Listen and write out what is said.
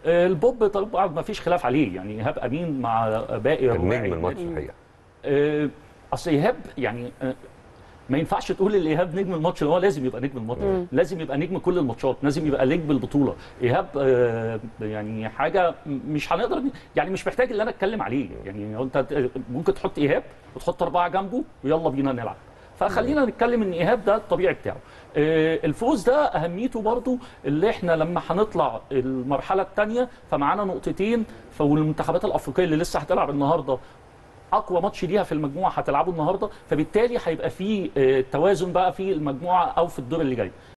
آه، البوب طبعا ما فيش خلاف عليه يعني ايهاب امين مع باقي كان رباعي نجم الماتش النادي. الحقيقه آه، اصل ايهاب يعني آه، ما ينفعش تقول الايهاب نجم الماتش اللي هو لازم يبقى نجم الماتش لازم يبقى نجم كل الماتشات لازم يبقى نجم البطوله ايهاب آه، يعني حاجه مش هنقدر ن- يعني مش محتاج ان انا اتكلم عليه يعني هو انت ممكن تحط ايهاب وتحط اربعه جنبه ويلا بينا نلعب فخلينا نتكلم ان ايهاب ده الطبيعي بتاعه آه، الفوز ده اهميته برضو اللي احنا لما هنطلع المرحله الثانيه فمعانا نقطتين والمنتخبات الافريقيه اللي لسه هتلعب النهارده اقوى ماتش ليها في المجموعه هتلعبه النهارده فبالتالي هيبقى في آه، توازن بقى في المجموعه او في الدور اللي جاي